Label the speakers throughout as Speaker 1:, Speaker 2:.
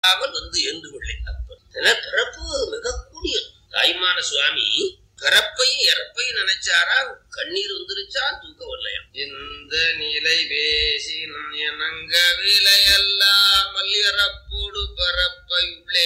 Speaker 1: இல்லாமல் வந்து என்று கொள்ளை அப்பன் ஏன்னா பிறப்பு மிக கூடியது தாய்மான சுவாமி பிறப்பையும் இறப்பையும் நினைச்சாரா கண்ணீர் வந்துருச்சா தூக்க வரலையா இந்த நிலை பேசினும் எனங்க விலையல்லாமல் இறப்போடு பரப்பை உள்ளே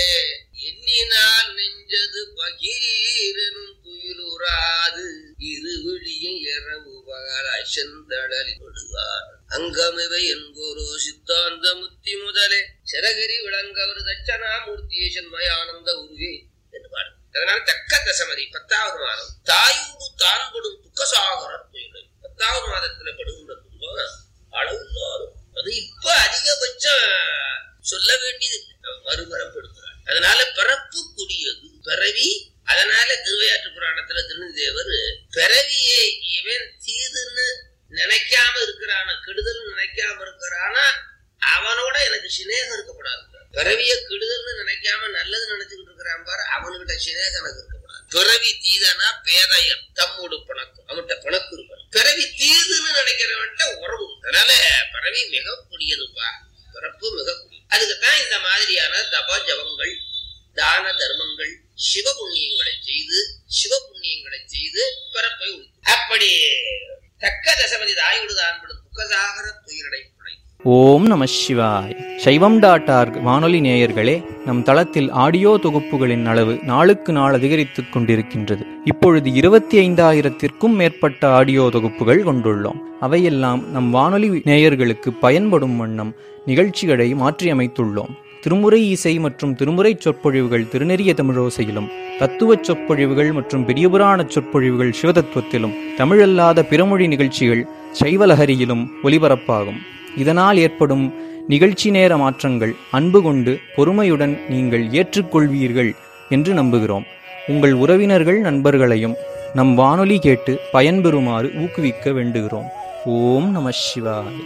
Speaker 1: எண்ணினால் நெஞ்சது பகீரெனும் துயிலுறாது இருவிழியும் இரவு பகலாய் செந்தடலில் விடுவார் அங்கமிவை என்போரோ சித்தாந்த முத்தி முதலே சிறகிரி விளங்கவர் தட்சணாமூர்த்தியை சென்மய ஆனந்த உருவே என்று பாடு அதனால தக்க தசமதி பத்தாவது மாதம் தாயோடு தான் படும் துக்கசாகர துயிலை பத்தாவது மாதத்துல படுகின்ற துன்பம் அளவில்லாரும் அது இப்ப அதிகபட்சம் சொல்ல வேண்டியது மறுபரப்படுகிறார் அதனால பிறப்பு கூடியது பிறவி அதனால திருவையாற்று புராணத்துல திருநந்தேவர் பிறவியை இவன் தீதுன்னு நினைக்காம இருக்கிறான கெடுதல் நினைக்காம இருக்கிறானா அவனோட எனக்கு சிநேகம் இருக்கப்படாது பிறவிய கெடுதல்னு நினைக்காம நல்லது நினைச்சுக்கிட்டு இருக்கிறான் பாரு அவனுகிட்ட சிநேகம் எனக்கு இருக்கப்படாது பிறவி தீதனா பேதையன் தம்மோடு பணக்கம் அவன்கிட்ட பணக்கு இருக்கணும் பிறவி தீதுன்னு நினைக்கிறவன்ட்ட உறவு அதனால பிறவி மிக கூடியதுப்பா பிறப்பு மிக கூடியது அதுக்குத்தான் இந்த மாதிரியான தப ஜபங்கள் தான தர்மங்கள் சிவ புண்ணியங்களை செய்து சிவ புண்ணியங்களை செய்து பிறப்பை உண்டு அப்படி தக்க தசமதி தாயோடு தான் படும் துக்கசாகர துயிரடை பிழை
Speaker 2: ஓம் நம சிவாய் சைவம் டாட் ஆர்க் வானொலி நேயர்களே நம் தளத்தில் ஆடியோ தொகுப்புகளின் அளவு நாளுக்கு நாள் அதிகரித்துக் கொண்டிருக்கின்றது இப்பொழுது இருபத்தி ஐந்தாயிரத்திற்கும் மேற்பட்ட ஆடியோ தொகுப்புகள் கொண்டுள்ளோம் அவையெல்லாம் நம் வானொலி நேயர்களுக்கு பயன்படும் வண்ணம் நிகழ்ச்சிகளை மாற்றியமைத்துள்ளோம் திருமுறை இசை மற்றும் திருமுறை சொற்பொழிவுகள் திருநெறிய தமிழோசையிலும் தத்துவச் சொற்பொழிவுகள் மற்றும் பெரியபுராண சொற்பொழிவுகள் சிவதத்துவத்திலும் தமிழல்லாத பிறமொழி நிகழ்ச்சிகள் சைவலஹரியிலும் ஒலிபரப்பாகும் இதனால் ஏற்படும் நிகழ்ச்சி நேர மாற்றங்கள் அன்பு கொண்டு பொறுமையுடன் நீங்கள் ஏற்றுக்கொள்வீர்கள் என்று நம்புகிறோம் உங்கள் உறவினர்கள் நண்பர்களையும் நம் வானொலி கேட்டு பயன்பெறுமாறு ஊக்குவிக்க வேண்டுகிறோம் ஓம் நம சிவாய்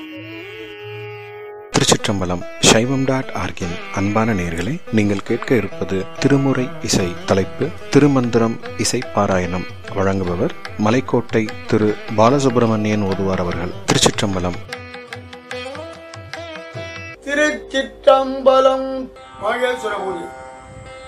Speaker 3: திருச்சிற்றம்பலம் சைவம் டாட் ஆர்கின் அன்பான நேர்களே நீங்கள் கேட்க இருப்பது திருமுறை இசை தலைப்பு திருமந்திரம் இசை பாராயணம் வழங்குபவர் மலைக்கோட்டை திரு பாலசுப்பிரமணியன் ஓதுவார் அவர்கள் திருச்சிற்றம்பலம்
Speaker 4: திருச்சிற்றம்பலம் மகேஸ்வரபுரி